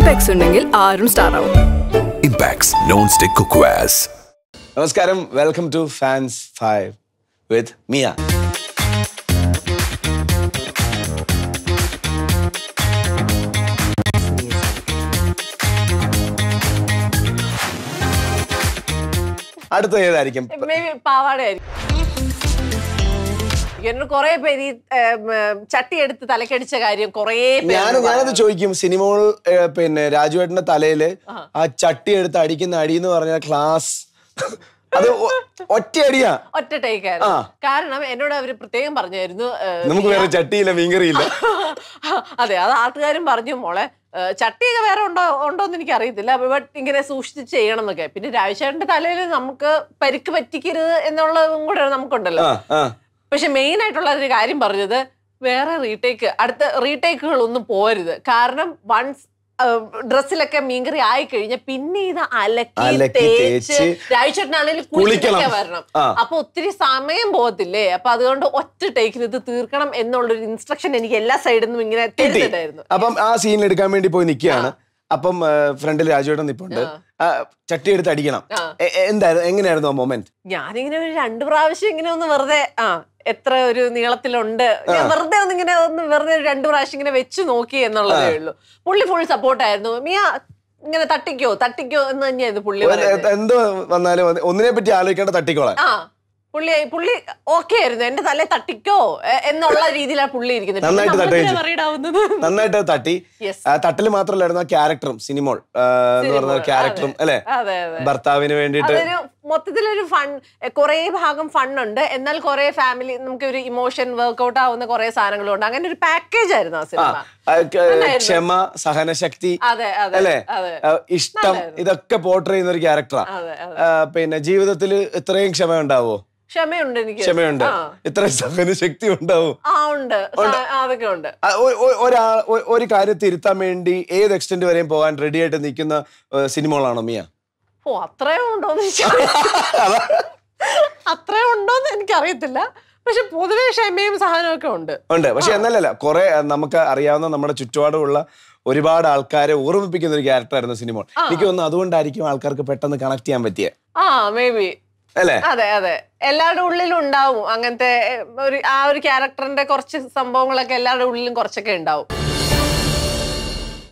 Impex ഉണ്ടെങ്കിൽ ആരും star ആവും Impacts non-stick cookwares. നമസ്കാരം welcome to fans five with Mia അടുത്ത ഏതായിരിക്കും മേ ബി പാവാടയായിരിക്കും എന്നോട് കുറെ പേര് ഈ, ഏം, ഏം, ചട്ടി എടുത്ത് തലക്കടിച്ച കാര്യം കുറെ ഞാൻ ഞാനത് ചോദിക്കും സിനിമകൾ പിന്നെ രാജുവേട്ടന്റെ തലയില് ആ ചട്ടി എടുത്ത് അടിക്കുന്ന അടി എന്ന് പറഞ്ഞ ക്ലാസ് അത് ഒ- ഒറ്റ അടിയാ ഒറ്റ ടേക്കായിരുന്നു ആ. കാരണം എന്നോട് അവര് പ്രത്യേകം പറഞ്ഞായിരുന്നു ഏ, നമുക്ക് വേറെ ചട്ടിയില്ല മീൻകറിയില്ല അതെ അത് ആട്ടുകാരും പറഞ്ഞു മോളെ ഏ, ചട്ടിയൊക്കെ വേറെ ഉണ്ടോ ഉണ്ടോ എന്ന് എനിക്ക് അറിയത്തില്ല ബട്ട് ഇങ്ങനെ സൂക്ഷിച്ച് ചെയ്യണം എന്നൊക്കെ പിന്നെ രാജശേഖരന്റെ തലയിൽ നമുക്ക് പരിക്ക് പറ്റിക്കരുത് എന്നുള്ളതും കൂടെ നമുക്കുണ്ടല്ലോ ആ ആ പക്ഷെ മെയിൻ ആയിട്ടുള്ള ഒരു കാര്യം പറഞ്ഞത് വേറെ റീടേക്ക് അടുത്ത റീടേക്കുകൾ ഒന്നും പോരുത് കാരണം വൺസ് ഡ്രസ്സിലൊക്കെ മീൻകറി ആയി കഴിഞ്ഞാൽ പിന്നെ ഇത് അലക്കി അലക്കി തേച്ച് തേച്ച് രാഴ്ചനാണെങ്കിലും കുളിക്കണം. കുളിക്കൊക്കെ വരണം ആ. അപ്പൊ ഒത്തിരി സമയം പോകത്തില്ലേ അപ്പൊ അതുകൊണ്ട് ഒറ്റ ടേക്കിന് ഇത് തീർക്കണം എന്നുള്ളൊരു ഇൻസ്ട്രക്ഷൻ എനിക്ക് എല്ലാ സൈഡിൽ നിന്നും ഇങ്ങനെ കിട്ടി തരുന്നുണ്ടായിരുന്നു അപ്പം ആ സീനിൽ എടുക്കാൻ വേണ്ടി പോയി നിൽക്കുകയാണ് അപ്പം ഫ്രണ്ടിൽ രാജുവേട്ടൻ നിപ്പുണ്ട് ആ, ചട്ടി എടുത്ത് അടിക്കണം ആ. എ- എ- എന്തായിരുന്നു എങ്ങനെയായിരുന്നു ആ മൊമെന്റ് ഞാനിങ്ങനെ ഒരു രണ്ടു പ്രാവശ്യം ഇങ്ങനെ ഒന്ന് വെറുതെ ആ എത്ര ഒരു നീളത്തിലുണ്ട് ഞാൻ വെറുതെ ഒന്ന് ഇങ്ങനെ ഒന്ന് വെറുതെ ഒരു രണ്ടു പ്രാവശ്യം ഇങ്ങനെ വെച്ച് നോക്കി എന്നുള്ളതേ ഉള്ളൂ പുള്ളി ഫുൾ സപ്പോർട്ടായിരുന്നു മിയ ഇങ്ങനെ തട്ടിക്കോ തട്ടിക്കോ എന്ന് തന്നെയായിരുന്നു പുള്ളി പറയുന്നത് എന്ത് വന്നാലും ഒന്ന് ഒന്നിനെ പറ്റി ആലോചിക്കേണ്ട തട്ടിക്കോളാൻ ആ പുള്ളി പുള്ളി ഓക്കെ ആയിരുന്നു എന്റെ തലേ തട്ടിക്കോ എ- എന്നുള്ള രീതിയിലാണ് പുള്ളി ഇരിക്കുന്നത് പിന്നെ നന്നായിട്ട് നമ്മളെന്തിനാ തട്ടുകയും worried ആവുന്നത്? നന്നായിട്ട് തട്ടി Yes. ആ, തട്ടല് മാത്രല്ലായിരുന്നു ആ ക്യാരക്ടറും സിനിമോൾ ആ, എന്ന് പറഞ്ഞ സിനിമോൾ, ക്യാരക്ടറും അല്ലെ അതെ അതെ ഭർത്താവിന് വേണ്ടിയിട്ട് അതൊരു മൊത്തത്തിലൊരു ഫൺ കുറെ ഭാഗം ഫണ്ണുണ്ട് എന്നാൽ കുറെ ഫാമിലി നമുക്ക് ഒരു ഇമോഷൻ വർക്ക്ഔട്ട് ആവുന്ന കുറെ സാധനങ്ങളും ഉണ്ട് അങ്ങനെ ഒരു പാക്കേജ് ആയിരുന്നു ആ ആ, സിനിമ ആ, ക- നന്നായിരുന്നു. ക്ഷമ സഹനശക്തി അതെ അതെ അല്ലെ അതെ ഇഷ്ടം നല്ലതായിരുന്നു. ഇതൊക്കെ പോർട്രേ ചെയ്യുന്ന ഒരു ക്യാരക്ടറാ അതെ അതെ പിന്നെ ജീവിതത്തിൽ ഇത്രയും ക്ഷമ ഉണ്ടാവോ ക്ഷമയുണ്ട് എനിക്ക് ക്ഷമയുണ്ട് ആ. ഇത്രയും സഹനശക്തി ഉണ്ടാവും ആ ഉണ്ട് സ- ആ, അതൊക്കെ ഉണ്ട് ആ, ഒ- ഒ- ഒരാൾ ഒ- ഒരു കാര്യം തിരുത്താൻ വേണ്ടി ഏത് എക്സ്റ്റെന്റ് വരെയും പോകാൻ റെഡി ആയിട്ട് നിൽക്കുന്ന സിനിമകളാണോ മിയ ഓ അത്രയും ഉണ്ടോന്ന് എനിക്ക് അത്രയും ഉണ്ടോന്ന് എനിക്കറിയത്തില്ല പക്ഷെ പൊതുവെ ക്ഷമയും സഹനവും ഒക്കെ ഉണ്ട് ഉണ്ട് പക്ഷെ എന്നല്ലല്ല കുറെ നമുക്ക് അറിയാവുന്ന നമ്മുടെ ചുറ്റുപാടുമുള്ള ഒരുപാട് ആൾക്കാരെ ഓർമ്മിപ്പിക്കുന്ന ഒരു ക്യാരക്ടറായിരുന്നു സിനിമ എനിക്ക് തോന്നുന്നു അതുകൊണ്ടായിരിക്കും ആൾക്കാർക്ക് പെട്ടെന്ന് കണക്ട് ചെയ്യാൻ പറ്റിയ ആ മേ ബി അല്ലേ അതെ അതെ എല്ലാവരുടെ ഉള്ളിലും ഉണ്ടാവും അങ്ങനത്തെ എ, ഒരു ആ ഒരു ക്യാരക്ടറിന്റെ കുറച്ച് സംഭവങ്ങളൊക്കെ എല്ലാവരുടെ ഉള്ളിലും കുറച്ചൊക്കെ ഉണ്ടാവും